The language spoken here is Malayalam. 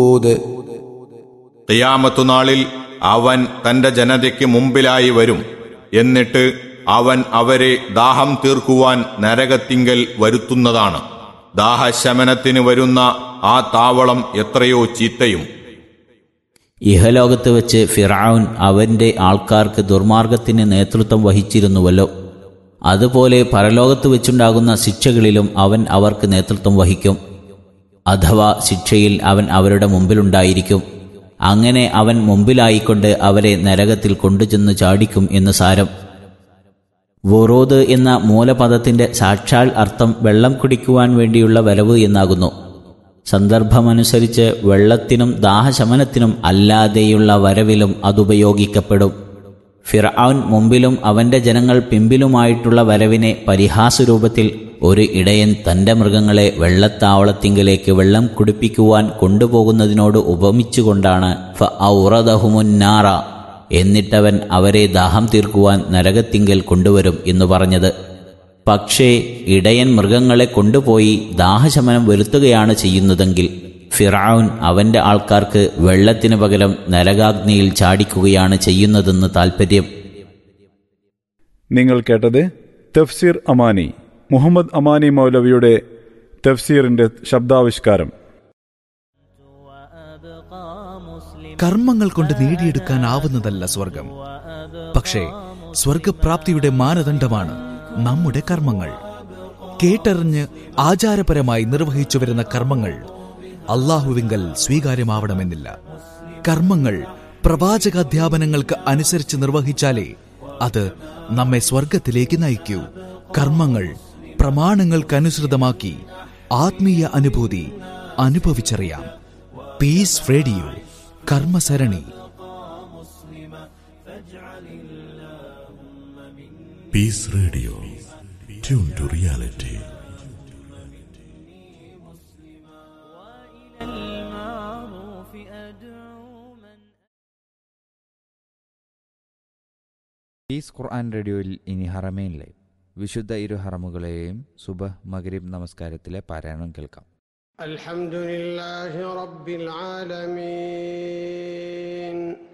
ഖിയാമത്തുനാളിൽ അവൻ തന്റെ ജനതയ്ക്ക് മുമ്പിലായി വരും എന്നിട്ട് അവൻ അവരെ ദാഹം തീർക്കുവാൻ നരകത്തിങ്കൽ വരുത്തുന്നതാണ് ദാഹശമനത്തിന് വരുന്ന ആ താവളം എത്രയോ ചീത്തയും ഇഹലോകത്ത് വെച്ച് ഫിറാവുൻ അവന്റെ ആൾക്കാർക്ക് ദുർമാർഗത്തിന് നേതൃത്വം വഹിച്ചിരുന്നുവല്ലോ അതുപോലെ പരലോകത്ത് വെച്ചുണ്ടാകുന്ന ശിക്ഷകളിലും അവൻ അവർക്ക് നേതൃത്വം വഹിക്കും അഥവാ ശിക്ഷയിൽ അവൻ അവരുടെ മുമ്പിലുണ്ടായിരിക്കും അങ്ങനെ അവൻ മുമ്പിലായിക്കൊണ്ട് അവരെ നരകത്തിൽ കൊണ്ടുചെന്ന് ചാടിക്കും എന്ന് സാരം വൊറോദ് എന്ന മൂലപദത്തിന്റെ സാക്ഷാൽ അർത്ഥം വെള്ളം കുടിക്കുവാൻ വേണ്ടിയുള്ള വരവ് എന്നാകുന്നു സന്ദർഭമനുസരിച്ച് വെള്ളത്തിനും ദാഹശമനത്തിനും അല്ലാതെയുള്ള വരവിലും അതുപയോഗിക്കപ്പെടും ഫിർഔൻ മുമ്പിലും അവന്റെ ജനങ്ങൾ പിമ്പിലുമായിട്ടുള്ള വരവിനെ പരിഹാസരൂപത്തിൽ ഒരു ഇടയൻ തന്റെ മൃഗങ്ങളെ വെള്ളത്താവളത്തിങ്കലേക്ക് വെള്ളം കുടിപ്പിക്കുവാൻ കൊണ്ടുപോകുന്നതിനോട് ഉപമിച്ചുകൊണ്ടാണ് ഫ ഔറദഹുമുന്നാറ എന്നിട്ടവൻ അവരെ ദാഹം തീർക്കുവാൻ നരകത്തിങ്കൽ കൊണ്ടുവരും എന്ന് പറഞ്ഞത് പക്ഷേ ഇടയൻ മൃഗങ്ങളെ കൊണ്ടുപോയി ദാഹശമനം വരുത്തുകയാണ് ചെയ്യുന്നതെങ്കിൽ ഫിറാവുൻ അവന്റെ ആൾക്കാർക്ക് വെള്ളത്തിനു പകരം നരകാഗ്നിയിൽ ചാടിക്കുകയാണ് ചെയ്യുന്നതെന്ന് താൽപ്പര്യം നിങ്ങൾ കേട്ടത് തഫ്സീർ അമാനി മുഹമ്മദ് അമാനി മൗലവിയുടെ തഫ്സീറിന്റെ ശബ്ദാവിഷ്കാരം കർമ്മങ്ങൾ കൊണ്ട് നേടിയെടുക്കാനാവുന്നതല്ല സ്വർഗം പക്ഷേ സ്വർഗപ്രാപ്തിയുടെ മാനദണ്ഡമാണ് നമ്മുടെ കർമ്മങ്ങൾ കേട്ടറിഞ്ഞ് ആചാരപരമായി നിർവഹിച്ചു വരുന്ന കർമ്മങ്ങൾ അള്ളാഹുവിങ്കൽ സ്വീകാര്യമാവണമെന്നില്ല കർമ്മങ്ങൾ പ്രവാചകാധ്യാപനങ്ങൾക്ക് അനുസരിച്ച് നിർവഹിച്ചാലേ അത് നമ്മെ സ്വർഗത്തിലേക്ക് നയിക്കൂ കർമ്മങ്ങൾ പ്രമാണങ്ങൾക്കനുസൃതമാക്കി ആത്മീയ അനുഭൂതി അനുഭവിച്ചറിയാം പീസ് റേഡിയോ കർമ്മസരണി Peace Radio. Tune to reality. Peace Quran റേഡിയോയിൽ ഇനി ഹറമേൻ ലൈവ് വിശുദ്ധ ഇരു ഹറമുകളെയും സുബഹ് മഗ്രിബ് നമസ്കാരത്തിലെ പാരായണം കേൾക്കാം الحمد لله رب العالمين